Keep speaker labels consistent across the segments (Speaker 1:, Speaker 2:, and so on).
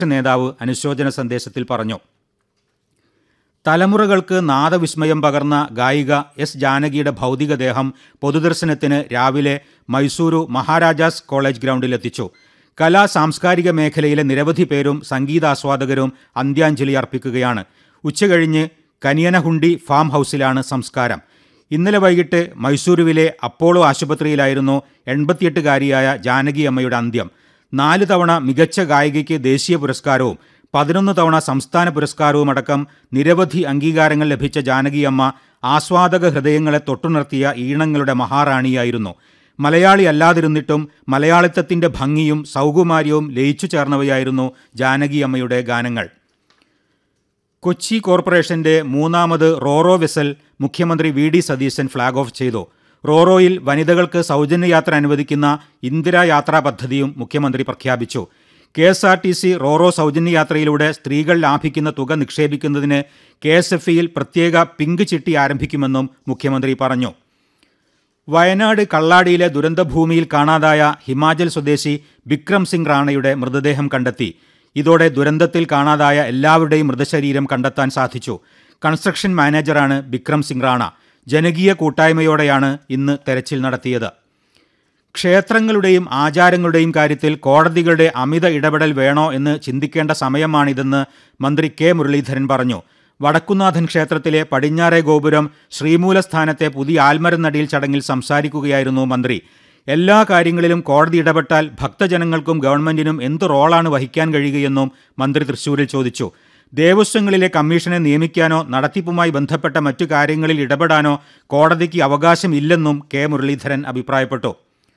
Speaker 1: നേതാവ് അനുശോചന സന്ദേശത്തിൽ പറഞ്ഞു തലമുറകൾക്ക് നാദവിസ്മയം പകർന്ന ഗായിക എസ് ജാനകിയുടെ ഭൗതികദേഹം പൊതുദർശനത്തിന് രാവിലെ മൈസൂരു മഹാരാജാസ് കോളേജ് ഗ്രൗണ്ടിലെത്തിച്ചു കലാ സാംസ്കാരിക മേഖലയിലെ നിരവധി പേരും സംഗീതാസ്വാദകരും അന്ത്യാഞ്ജലി അർപ്പിക്കുകയാണ് ഉച്ചകഴിഞ്ഞ് കനിയനഹുണ്ടി ഫാം ഹൗസിലാണ് സംസ്കാരം ഇന്നലെ വൈകിട്ട് മൈസൂരുവിലെ അപ്പോളോ ആശുപത്രിയിലായിരുന്നു എൺപത്തിയെട്ടുകാരിയായ ജാനകി അമ്മയുടെ അന്ത്യം നാല് തവണ മികച്ച ഗായികയ്ക്ക് ദേശീയ പുരസ്കാരവും പതിനൊന്ന് തവണ സംസ്ഥാന പുരസ്കാരവുമടക്കം നിരവധി അംഗീകാരങ്ങൾ ലഭിച്ച ജാനകിയമ്മ ആസ്വാദക ഹൃദയങ്ങളെ തൊട്ടുണർത്തിയ ഈണങ്ങളുടെ മഹാറാണിയായിരുന്നു മലയാളി അല്ലാതിരുന്നിട്ടും മലയാളിത്തത്തിന്റെ ഭംഗിയും സൗകുമാര്യവും ലയിച്ചു ചേർന്നവയായിരുന്നു ജാനകിയമ്മയുടെ ഗാനങ്ങൾ കൊച്ചി കോർപ്പറേഷന്റെ മൂന്നാമത് റോറോ വെസൽ മുഖ്യമന്ത്രി V D Satheesan flag off ചെയ്തു റോറോയിൽ വനിതകൾക്ക് സൗജന്യ യാത്ര അനുവദിക്കുന്ന ഇന്ദിരാ യാത്രാ പദ്ധതിയും മുഖ്യമന്ത്രി പ്രഖ്യാപിച്ചു K S R T C ro ro സൗജന്യ യാത്രയിലൂടെ സ്ത്രീകൾ ലാഭിക്കുന്ന തുക നിക്ഷേപിക്കുന്നതിന് കെ എസ് എഫ് ഇയിൽ പ്രത്യേക പിങ്ക് ചിട്ടി ആരംഭിക്കുമെന്നും മുഖ്യമന്ത്രി പറഞ്ഞു വയനാട് കള്ളാടിയിലെ ദുരന്തഭൂമിയിൽ കാണാതായ ഹിമാചൽ സ്വദേശി വിക്രം സിംഗ് റാണയുടെ മൃതദേഹം കണ്ടെത്തി ഇതോടെ ദുരന്തത്തിൽ കാണാതായ എല്ലാവരുടെയും മൃതശരീരം കണ്ടെത്താൻ സാധിച്ചു കൺസ്ട്രക്ഷൻ മാനേജറാണ് വിക്രം സിംഗ് റാണ ജനകീയ കൂട്ടായ്മയോടെയാണ് ഇന്ന് തെരച്ചിൽ നടത്തിയത് ക്ഷേത്രങ്ങളുടെയും ആചാരങ്ങളുടെയും കാര്യത്തിൽ കോടതികളുടെ അമിത ഇടപെടൽ വേണോ എന്ന് ചിന്തിക്കേണ്ട സമയമാണിതെന്ന് മന്ത്രി കെ മുരളീധരൻ പറഞ്ഞു വടക്കുന്നാഥൻ ക്ഷേത്രത്തിലെ പടിഞ്ഞാറേ ഗോപുരം ശ്രീമൂലസ്ഥാനത്തെ പുതിയ ആൽമരനടിയിൽ ചടങ്ങിൽ സംസാരിക്കുകയായിരുന്നു മന്ത്രി എല്ലാ കാര്യങ്ങളിലും കോടതി ഇടപെട്ടാൽ ഭക്തജനങ്ങൾക്കും ഗവൺമെന്റിനും എന്ത് റോളാണ് വഹിക്കാൻ കഴിയുകയെന്നും മന്ത്രി തൃശൂരിൽ ചോദിച്ചു ദേവസ്വങ്ങളിലെ കമ്മീഷനെ നിയമിക്കാനോ നടത്തിപ്പുമായി ബന്ധപ്പെട്ട മറ്റു കാര്യങ്ങളിൽ ഇടപെടാനോ കോടതിക്ക് അവകാശമില്ലെന്നും കെ മുരളീധരൻ അഭിപ്രായപ്പെട്ടു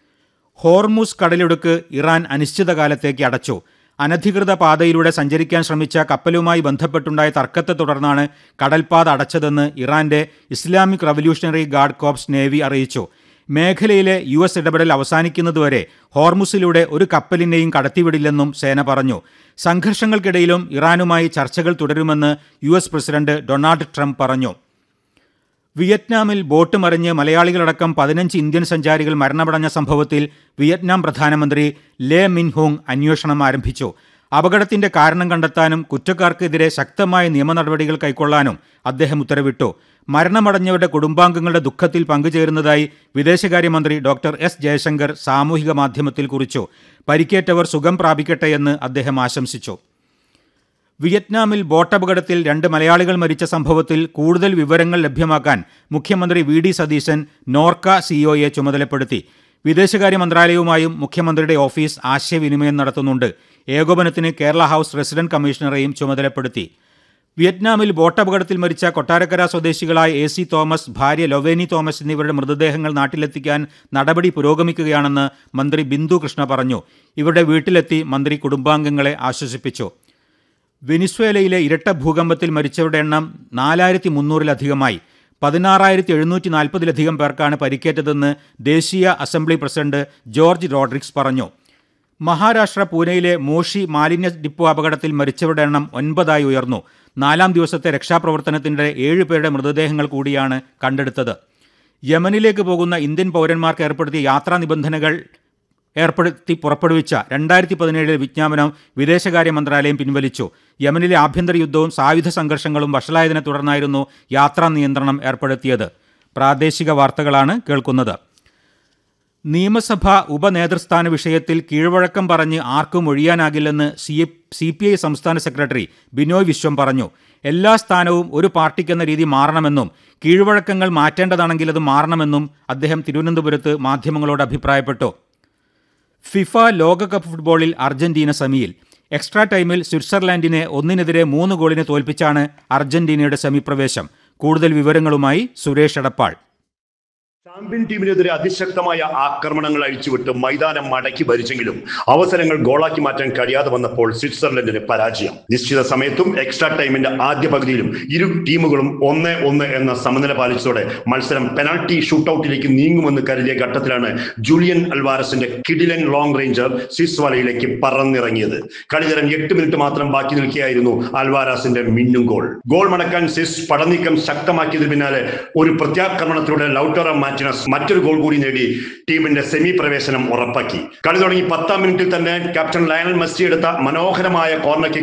Speaker 1: ഹോർമുസ് കടലിടുക്ക് ഇറാൻ അനിശ്ചിതകാലത്തേക്ക് അടച്ചു അനധികൃത പാതയിലൂടെ സഞ്ചരിക്കാൻ ശ്രമിച്ച കപ്പലുമായി ബന്ധപ്പെട്ടുണ്ടായ തർക്കത്തെ തുടർന്നാണ് കടൽപാത അടച്ചതെന്ന് ഇറാന്റെ Islamic revolutionary guard corps navy അറിയിച്ചു മേഖലയിലെ യു എസ് ഇടപെടൽ അവസാനിക്കുന്നതുവരെ ഹോർമുസിലൂടെ ഒരു കപ്പലിനെയും കടത്തിവിടില്ലെന്നും സേന പറഞ്ഞു സംഘർഷങ്ങൾക്കിടയിലും ഇറാനുമായി ചർച്ചകൾ തുടരുമെന്ന് U S president Donald Trump പറഞ്ഞു വിയറ്റ്നാമിൽ ബോട്ട് മറിഞ്ഞ് മലയാളികളടക്കം പതിനഞ്ച് ഇന്ത്യൻ സഞ്ചാരികൾ മരണമടഞ്ഞ സംഭവത്തിൽ വിയറ്റ്നാം പ്രധാനമന്ത്രി ലേ മിൻഹോങ് അന്വേഷണം ആരംഭിച്ചു അപകടത്തിന്റെ കാരണം കണ്ടെത്താനും കുറ്റക്കാർക്കെതിരെ ശക്തമായ നിയമ നടപടികൾ കൈക്കൊള്ളാനും അദ്ദേഹം ഉത്തരവിട്ടു മരണമടഞ്ഞവരുടെ കുടുംബാംഗങ്ങളുടെ ദുഃഖത്തിൽ പങ്കുചേരുന്നതായി വിദേശകാര്യമന്ത്രി ഡോക്ടർ എസ് ജയശങ്കർ സാമൂഹിക മാധ്യമത്തിൽ കുറിച്ചു പരിക്കേറ്റവർ സുഖം പ്രാപിക്കട്ടെയെന്ന് അദ്ദേഹം ആശംസിച്ചു വിയറ്റ്നാമിൽ ബോട്ടപകടത്തിൽ രണ്ട് മലയാളികൾ മരിച്ച സംഭവത്തിൽ കൂടുതൽ വിവരങ്ങൾ ലഭ്യമാക്കാൻ മുഖ്യമന്ത്രി വി ഡി സതീശൻ നോർക്ക സിഒയെ ചുമതലപ്പെടുത്തി വിദേശകാര്യ മന്ത്രാലയവുമായും മുഖ്യമന്ത്രിയുടെ ഓഫീസ് ആശയവിനിമയം നടത്തുന്നുണ്ട് ഏകോപനത്തിന് കേരള ഹൌസ് റെസിഡന്റ് കമ്മീഷണറെയും ചുമതലപ്പെടുത്തി വിയറ്റ്നാമിൽ ബോട്ടപകടത്തിൽ മരിച്ച കൊട്ടാരക്കര സ്വദേശികളായ എ സി തോമസ് ഭാര്യ ലൊവേനി തോമസ് എന്നിവരുടെ മൃതദേഹങ്ങൾ നാട്ടിലെത്തിക്കാൻ നടപടി പുരോഗമിക്കുകയാണെന്ന് മന്ത്രി ബിന്ദു കൃഷ്ണ പറഞ്ഞു ഇവരുടെ വീട്ടിലെത്തി മന്ത്രി കുടുംബാംഗങ്ങളെ ആശ്വസിപ്പിച്ചു വെനിസ്വേലയിലെ ഇരട്ട ഭൂകമ്പത്തിൽ മരിച്ചവരുടെ എണ്ണം നാലായിരത്തി മുന്നൂറിലധികമായി പതിനാറായിരത്തി എഴുന്നൂറ്റി നാൽപ്പതിലധികം പേർക്കാണ് പരിക്കേറ്റതെന്ന് ദേശീയ അസംബ്ലി പ്രസിഡന്റ് ജോർജ് റോഡ്രിക്സ് പറഞ്ഞു മഹാരാഷ്ട്ര പൂനെയിലെ മോഷി മാലിന്യ ഡിപ്പോ അപകടത്തിൽ മരിച്ചവരുടെ എണ്ണം ഒൻപതായി ഉയർന്നു നാലാം ദിവസത്തെ രക്ഷാപ്രവർത്തനത്തിനിടെ ഏഴ് പേരുടെ മൃതദേഹങ്ങൾ കൂടിയാണ് കണ്ടെടുത്തത് യമനിലേക്ക് പോകുന്ന ഇന്ത്യൻ പൗരന്മാർക്ക് ഏർപ്പെടുത്തിയ യാത്രാ നിബന്ധനകൾ ഏർപ്പെടുത്തി പുറപ്പെടുവിച്ച രണ്ടായിരത്തി പതിനേഴിലെ വിജ്ഞാപനം വിദേശകാര്യ മന്ത്രാലയം പിൻവലിച്ചു യമനിലെ ആഭ്യന്തര യുദ്ധവും സായുധ സംഘർഷങ്ങളും വഷളായതിനെ തുടർന്നായിരുന്നു യാത്രാ നിയന്ത്രണം ഏർപ്പെടുത്തിയത് പ്രാദേശിക വാർത്തകളാണ് കേൾക്കുന്നത് നിയമസഭാ ഉപനേതൃസ്ഥാന വിഷയത്തിൽ കീഴ്വഴക്കം പറഞ്ഞ് ആർക്കും ഒഴിയാനാകില്ലെന്ന് സി സി പി ഐ സംസ്ഥാന സെക്രട്ടറി ബിനോയ് വിശ്വം പറഞ്ഞു എല്ലാ സ്ഥാനവും ഒരു പാർട്ടിക്കെന്ന രീതി മാറണമെന്നും കീഴ്വഴക്കങ്ങൾ മാറ്റേണ്ടതാണെങ്കിൽ അത് മാറണമെന്നും അദ്ദേഹം തിരുവനന്തപുരത്ത് മാധ്യമങ്ങളോട് അഭിപ്രായപ്പെട്ടു ഫിഫ ലോകകപ്പ് ഫുട്ബോളിൽ അർജന്റീന സെമിയിൽ എക്സ്ട്രാ ടൈമിൽ സ്വിറ്റ്സർലാൻഡിനെ ഒന്നിനെതിരെ മൂന്ന് ഗോളിന് തോൽപ്പിച്ചാണ് അർജന്റീനയുടെ സെമിപ്രവേശം കൂടുതൽ വിവരങ്ങളുമായി സുരേഷ് എടപ്പാൾ
Speaker 2: ചാമ്പ്യൻ ടീമിനെതിരെ അതിശക്തമായ ആക്രമണങ്ങൾ അഴിച്ചുവിട്ട് മൈതാനം മടക്കി ഭരിച്ചെങ്കിലും അവസരങ്ങൾ ഗോളാക്കി മാറ്റാൻ കഴിയാതെ വന്നപ്പോൾ സ്വിറ്റ്സർലൻഡിന് പരാജയം നിശ്ചിത സമയത്തും എക്സ്ട്രാ ടൈമിന്റെ ആദ്യ പകുതിയിലും ഇരു ടീമുകളും ഒന്ന് ഒന്ന് എന്ന സമനില പാലിച്ചതോടെ മത്സരം പെനാൾട്ടി ഷൂട്ടൌട്ടിലേക്ക് നീങ്ങുമെന്ന് കരുതിയ ഘട്ടത്തിലാണ് ജൂലിയൻ അൽവാരസിന്റെ കിഡിലൻ ലോങ് റേഞ്ചർ സ്വിസ് വലയിലേക്ക് പറന്നിറങ്ങിയത് കളിതരം എട്ട് മിനിറ്റ് മാത്രം ബാക്കി നിൽക്കുകയായിരുന്നു അൽവാരാസിന്റെ മിന്നും ഗോൾ ഗോൾ മടക്കാൻ സ്വിസ് പടനീക്കം ശക്തമാക്കിയതിന് പിന്നാലെ ഒരു പ്രത്യാക്രമണത്തിലൂടെ ലൗട്ടറ മാറ്റി മാർട്ടിനസ് മറ്റൊരു ഗോൾ കൂടി നേടി ടീമിന്റെ സെമി പ്രവേശനം ഉറപ്പാക്കി കളി തുടങ്ങി പത്താം മിനിറ്റിൽ തന്നെ ക്യാപ്റ്റൻ ലയണൽ മെസ്സി എടുത്ത മനോഹരമായ കോർണർ കിക്ക്